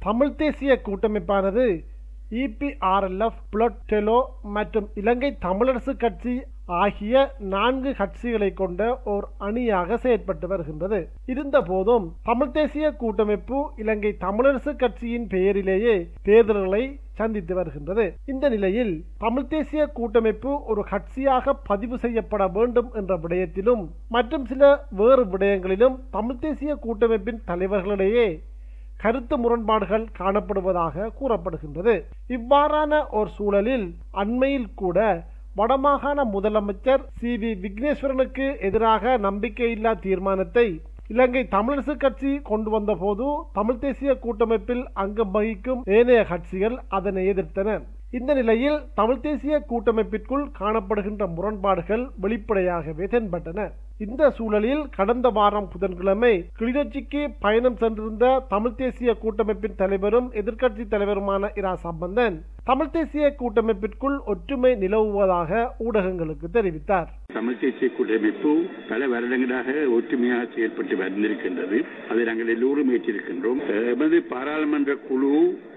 தமிழ் தேசிய கூட்டமைப்பானது இபிஆர்எல்எஃப் புளட்டெலோ மற்றும் இலங்கை தமிழரசு கட்சி ஆகிய நான்கு கட்சிகளை கொண்ட ஓர் அணியாக செயற்பட்டு வருகின்றது இருந்த போதும் தமிழ் தேசிய கூட்டமைப்பு இலங்கை தமிழரசு கட்சியின் பெயரிலேயே தேர்தல்களை சந்தித்து வருகின்றது இந்த நிலையில் தமிழ் தேசிய கூட்டமைப்பு ஒரு கட்சியாக பதிவு செய்யப்பட வேண்டும் என்ற விடயத்திலும் மற்றும் சில வேறு விடயங்களிலும் தமிழ் தேசிய கூட்டமைப்பின் தலைவர்களிடையே கருத்து முரண்பாடுகள் காணப்படுவதாக கூறப்படுகின்றது இவ்வாறான ஒரு சூழலில் அண்மையில் கூட வடமாகாண முதலமைச்சர் சி வி விக்னேஸ்வரனுக்கு எதிராக நம்பிக்கையில்லா தீர்மானத்தை இலங்கை தமிழரசு கட்சி கொண்டு வந்த போது தமிழ் தேசிய கூட்டமைப்பில் அங்கம் வகிக்கும் ஏனைய கட்சிகள் அதனை எதிர்த்தன இந்த நிலையில் தமிழ் தேசிய கூட்டமைப்பிற்குள் காணப்படுகின்ற முரண்பாடுகள் வெளிப்படையாகவே தென்பட்டன இந்த சூழலில் கடந்த வாரம் புதன்கிழமை கிளிநொச்சிக்கு பயணம் சென்றிருந்த தமிழ் தேசிய கூட்டமைப்பின் தலைவரும் எதிர்க்கட்சி தலைவருமான இரா சம்பந்தன் தமிழ் தேசிய கூட்டமைப்பிற்குள் ஒற்றுமை நிலவுவதாக ஊடகங்களுக்கு தெரிவித்தார் தமிழ் தேசிய கூட்டமைப்பு பல வருடங்களாக ஒற்றுமையாக செயல்பட்டு வந்திருக்கின்றது அதை நாங்கள் எல்லோரும் ஏற்றிருக்கின்றோம் எமது பாராளுமன்ற குழு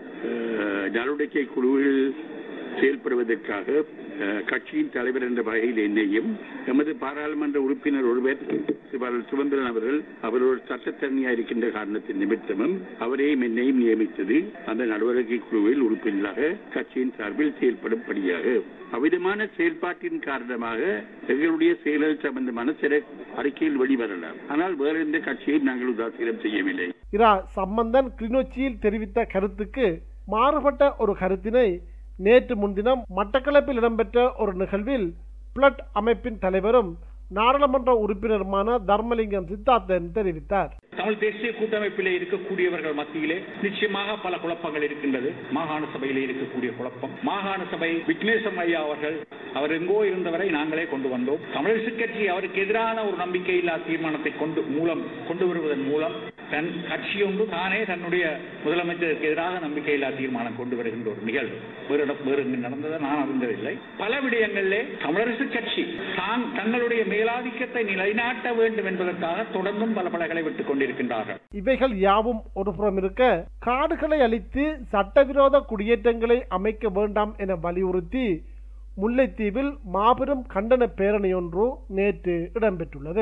நடவடிக்கை குழுவில் செயல்படுவதற்காக கட்சியின் தலைவர் என்ற வகையில் என்னையும் எமது பாராளுமன்ற உறுப்பினர் ஒருவர் சுதந்திரன் அவர்கள் அவர் ஒரு சட்டத்தரணியாக இருக்கின்ற காரணத்தின் நிமித்தமும் அவரையும் என்னையும் நியமித்தது அந்த நடவடிக்கை குழுவில் உறுப்பினராக கட்சியின் சார்பில் செயல்படும்படியாக அவ்விதமான செயல்பாட்டின் காரணமாக எங்களுடைய செயல்கள் சம்பந்தமான சில அறிக்கையில் வெளிவரலாம் ஆனால் வேற எந்த கட்சியையும் நாங்கள் உதாசீனம் செய்யவில்லை இரா சம்பந்தன் கிளிநொச்சியில் தெரிவித்த கருத்துக்கு மாறுபட்ட ஒரு கருத்தினை நேற்று முன்தினம் மட்டக்களப்பில் இடம்பெற்ற ஒரு நிகழ்வில் பிளட் அமைப்பின் தலைவரும் நாடாளுமன்ற உறுப்பினருமான தர்மலிங்கம் சித்தார்த்தன் தெரிவித்தார் தமிழ் தேசிய கூட்டமைப்பிலே இருக்கக்கூடியவர்கள் மத்தியிலே நிச்சயமாக பல குழப்பங்கள் இருக்கின்றது மாகாண சபையிலே இருக்கக்கூடிய குழப்பம் மாகாண சபை விக்னேசம் ஐயா அவர்கள் அவர் எங்கோ இருந்தவரை நாங்களே கொண்டு வந்தோம் தமிழரசு கட்சி அவருக்கு எதிரான ஒரு நம்பிக்கையில்லா தீர்மானத்தை கொண்டு மூலம் கொண்டு வருவதன் மூலம் தன் கட்சி ஒன்று தானே தன்னுடைய முதலமைச்சருக்கு எதிராக நம்பிக்கையில்லா தீர்மானம் கொண்டு வருகின்ற ஒரு நிகழ்வு வேறு வேறு நடந்ததை நான் அறிந்ததில்லை பல விடயங்களிலே தமிழரசு கட்சி தான் தங்களுடைய மேலாதிக்கத்தை நிலைநாட்ட வேண்டும் என்பதற்காக தொடர்ந்தும் பல பலகளை விட்டுக் கொண்டிருக்கின்றார்கள் இவைகள் யாவும் ஒருபுறம் இருக்க காடுகளை அழித்து சட்டவிரோத குடியேற்றங்களை அமைக்க வேண்டாம் என வலியுறுத்தி முல்லைத்தீவில் மாபெரும் கண்டன பேரணி ஒன்று நேற்று இடம்பெற்றுள்ளது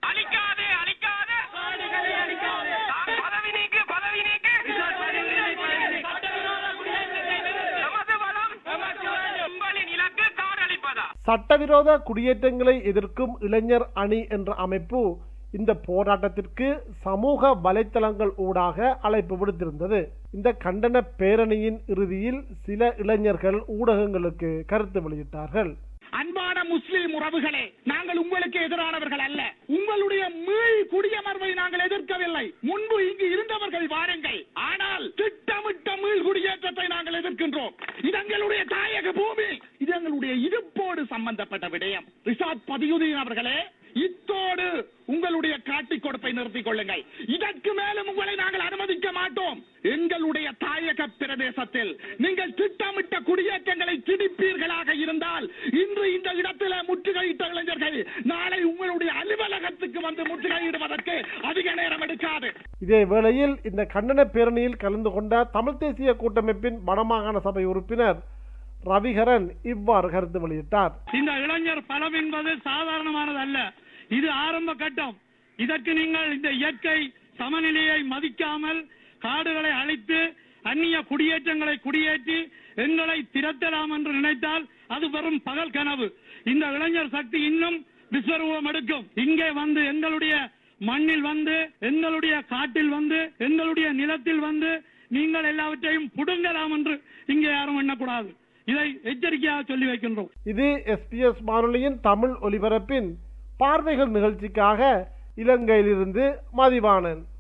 சட்டவிரோத குடியேற்றங்களை எதிர்க்கும் இளைஞர் அணி என்ற அமைப்பு இந்த போராட்டத்திற்கு சமூக வலைத்தளங்கள் ஊடாக அழைப்பு விடுத்திருந்தது இந்த கண்டன பேரணியின் இறுதியில் சில இளைஞர்கள் ஊடகங்களுக்கு கருத்து வெளியிட்டார்கள் அன்பான முஸ்லிம் உறவுகளே நாங்கள் உங்களுக்கு எதிரானவர்கள் அல்ல உங்களுடைய மீள் குடியமர்வை நாங்கள் எதிர்க்கவில்லை முன்பு இங்கு இருந்தவர்கள் வாருங்கள் ஆனால் திட்டமிட்ட மீள் குடியேற்றத்தை நாங்கள் எதிர்க்கின்றோம் இது எங்களுடைய தாயக பூமி இது எங்களுடைய இருப்போடு சம்பந்தப்பட்ட விடயம் ரிசாத் பதியுதீன் அவர்களே இத்தோடு உங்களுடைய காட்டிக் கொடுப்பை நிறுத்திக் கொள்ளுங்கள் இதற்கு மேலும் உங்களை நாங்கள் அனுமதிக்க மாட்டோம் எங்களுடைய தாயக பிரதேசத்தில் நீங்கள் திட்டமிட்ட குடியேற்றங்களை திணிப்பீர்களாக இருந்தால் இன்று இந்த இடத்துல முற்றுகையிட்ட இளைஞர்கள் நாளை உங்களுடைய அலுவலகத்துக்கு வந்து முற்றுகையிடுவதற்கு அதிக நேரம் எடுக்காது இதே வேளையில் இந்த கண்டன பேரணியில் கலந்து கொண்ட தமிழ் தேசிய கூட்டமைப்பின் வடமாகாண சபை உறுப்பினர் ரவிகரன் இவ்வாறு கருத்து வெளியிட்டார் இந்த இளைஞர் பலம் என்பது சாதாரணமானது அல்ல இது ஆரம்ப கட்டம் இதற்கு நீங்கள் இந்த இயற்கை சமநிலையை மதிக்காமல் காடுகளை அழித்து அந்நிய குடியேற்றங்களை குடியேற்றி எங்களை திரட்டலாம் என்று நினைத்தால் அது வெறும் பகல் கனவு இந்த இளைஞர் சக்தி இன்னும் விஸ்வரூபம் எடுக்கும் இங்கே வந்து எங்களுடைய மண்ணில் வந்து எங்களுடைய காட்டில் வந்து எங்களுடைய நிலத்தில் வந்து நீங்கள் எல்லாவற்றையும் புடுங்கலாம் என்று இங்கே யாரும் எண்ணக்கூடாது இதை எச்சரிக்கையாக சொல்லி வைக்கின்றோம் இது எஸ்பிஎஸ் வானொலியின் தமிழ் ஒலிபரப்பின் பார்வைகள் நிகழ்ச்சிக்காக இலங்கையிலிருந்து மதிவாணன்